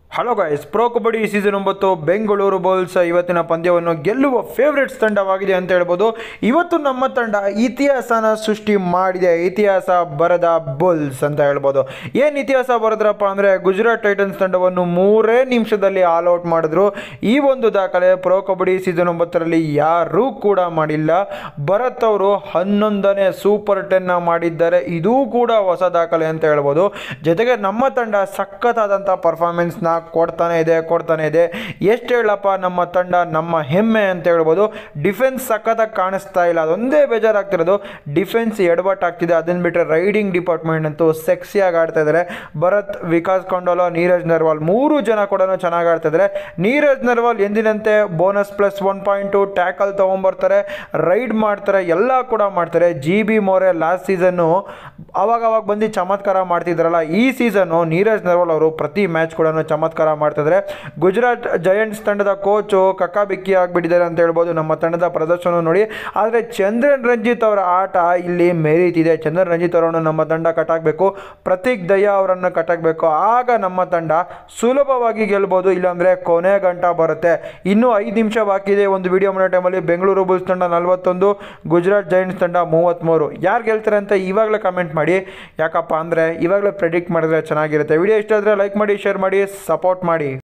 hello guys pro kabaddi season ಒಂಬತ್ತು Bengaluru bowls ಇವತ್ತಿನ ಪಂದ್ಯವನ್ನು ಗೆಲ್ಲುವ ಫೇವ್ರೆಟ್ಸ್ ತಂಡವಾಗಿದೆ ಅಂತ ಹೇಳ್ಬೋದು ಇವತ್ತು ನಮ್ಮ ತಂಡ ಇತಿಹಾಸನ ಸೃಷ್ಟಿ ಮಾಡಿದೆ ಇತಿಹಾಸ ಬರದ ಬುಲ್ಸ್ ಅಂತ ಹೇಳ್ಬೋದು ಏನು ಇತಿಹಾಸ ಬರೆದ್ರಪ್ಪ ಅಂದರೆ ಗುಜರಾತ್ ಟೈಟನ್ಸ್ ತಂಡವನ್ನು ಮೂರೇ ನಿಮಿಷದಲ್ಲಿ ಆಲ್ ಔಟ್ ಮಾಡಿದ್ರು ಈ ಒಂದು ದಾಖಲೆ ಪ್ರೋ ಕಬಡ್ಡಿ ಸೀಸನ್ ಒಂಬತ್ತರಲ್ಲಿ ಯಾರೂ ಕೂಡ ಮಾಡಿಲ್ಲ ಭರತ್ ಅವರು ಹನ್ನೊಂದನೇ ಸೂಪರ್ ಟೆನ್ನ ಮಾಡಿದ್ದಾರೆ ಇದೂ ಕೂಡ ಹೊಸ ದಾಖಲೆ ಅಂತ ಹೇಳ್ಬೋದು ಜೊತೆಗೆ ನಮ್ಮ ತಂಡ ಸಖತ್ತಾದಂಥ ಪರ್ಫಾರ್ಮೆನ್ಸ್ನ ಕೊಡ್ತಾನೆ ಇದೆ ಕೊಡ್ತಾನೆ ಇದೆ ಎಷ್ಟು ಹೇಳಪ್ಪ ನಮ್ಮ ತಂಡ ನಮ್ಮ ಹೆಮ್ಮೆ ಅಂತ ಹೇಳ್ಬೋದು ಡಿಫೆನ್ಸ್ ಸಖತ್ತಾಗಿ ಕಾಣಿಸ್ತಾ ಇಲ್ಲ ಅದೊಂದೇ ಬೇಜಾರಾಗ್ತಿರೋದು ಡಿಫೆನ್ಸ್ ಎಡವಟ್ಟಾಗ್ತಿದೆ ಅದನ್ನು ಬಿಟ್ಟರೆ ರೈಡಿಂಗ್ ಡಿಪಾರ್ಟ್ಮೆಂಟ್ ಅಂತೂ ಸೆಕ್ಸಿಯಾಗಿ ಆಡ್ತಾ ಇದ್ದಾರೆ ಭರತ್ ವಿಕಾಸ್ ಕೊಂಡೋಲ ನೀರಜ್ ನರ್ವಾಲ್ ಮೂರು ಜನ ಕೂಡ ಚೆನ್ನಾಗಿ ಆಡ್ತಾ ಇದ್ದಾರೆ ನೀರಜ್ ನರ್ವಾಲ್ ಎಂದಿನಂತೆ bonus plus one point to tackle ತೊಗೊಂಬರ್ತಾರೆ ರೈಡ್ ಮಾಡ್ತಾರೆ ಎಲ್ಲ ಕೂಡ ಮಾಡ್ತಾರೆ ಜಿ ಬಿ ಮೋರೆ ಲಾಸ್ಟ್ ಸೀಸನ್ನು ಅವಾಗ ಅವಾಗ ಬಂದು ಚಮತ್ಕಾರ ಮಾಡ್ತಿದ್ರಲ್ಲ ಈ ಸೀಸನ್ನು ನೀರಜ್ ನರ್ವಾಲ್ ಅವರು ಪ್ರತಿ ಮ್ಯಾಚ್ ಕೂಡ ಚಮತ್ಕಾರ ಮಾಡ್ತಿದ್ದಾರೆ ಗುಜರಾತ್ ಜಯಂಟ್ಸ್ ತಂಡದ ಕೋಚು ಕಕ್ಕಾಬಿಕ್ಕಿ ಆಗಿಬಿಟ್ಟಿದ್ದಾರೆ ಅಂತ ಹೇಳ್ಬೋದು ನಮ್ಮ ತಂಡದ ಪ್ರದರ್ಶನ ನೋಡಿ ಆದರೆ ಚಂದ್ರನ್ ರಂಜಿತ್ ಅವರ ಆಟ ಇಲ್ಲಿ ಮೆರೀತಿದೆ ಚಂದ್ರನ್ ರಂಜಿತ್ ಅವರನ್ನು ನಮ್ಮ ತಂಡ ಕಟ್ಟಾಕಬೇಕು ಪ್ರತೀಕ್ ದಯಾ ಅವರನ್ನು ಕಟ್ಟಾಕಬೇಕು ಆಗ ನಮ್ಮ ತಂಡ ಸುಲಭವಾಗಿ ಗೆಲ್ಬೋದು ಇಲ್ಲಾಂದರೆ ಕೊನೆ ಗಂಟ ಬರುತ್ತೆ ಇನ್ನೂ ಐದು ನಿಮಿಷ ಬಾಕಿ ಇದೆ ಒಂದು ವಿಡಿಯೋ ಮಾಡೋ ಟೈಮಲ್ಲಿ ಬೆಂಗಳೂರು ಬುಲ್ಸ್ ತಂಡ ನಲವತ್ತೊಂದು ಗುಜರಾತ್ ಜೈಂಟ್ಸ್ ತಂಡ ಮೂವತ್ತ್ಮೂರು ಯಾರು ಗೆಲ್ತಾರೆ ಅಂತ ಇವಾಗಲೇ ಕಮೆಂಟ್ ಮಾಡಿ ಯಾಕಪ್ಪ ಅಂದರೆ ಇವಾಗಲೇ ಪ್ರೆಡಿಕ್ಟ್ ಮಾಡಿದ್ರೆ ಚೆನ್ನಾಗಿರುತ್ತೆ ವಿಡಿಯೋ ಇಷ್ಟ ಆದರೆ ಲೈಕ್ ಮಾಡಿ ಶೇರ್ ಮಾಡಿ ಸಪೋರ್ಟ್ ಮಾಡಿ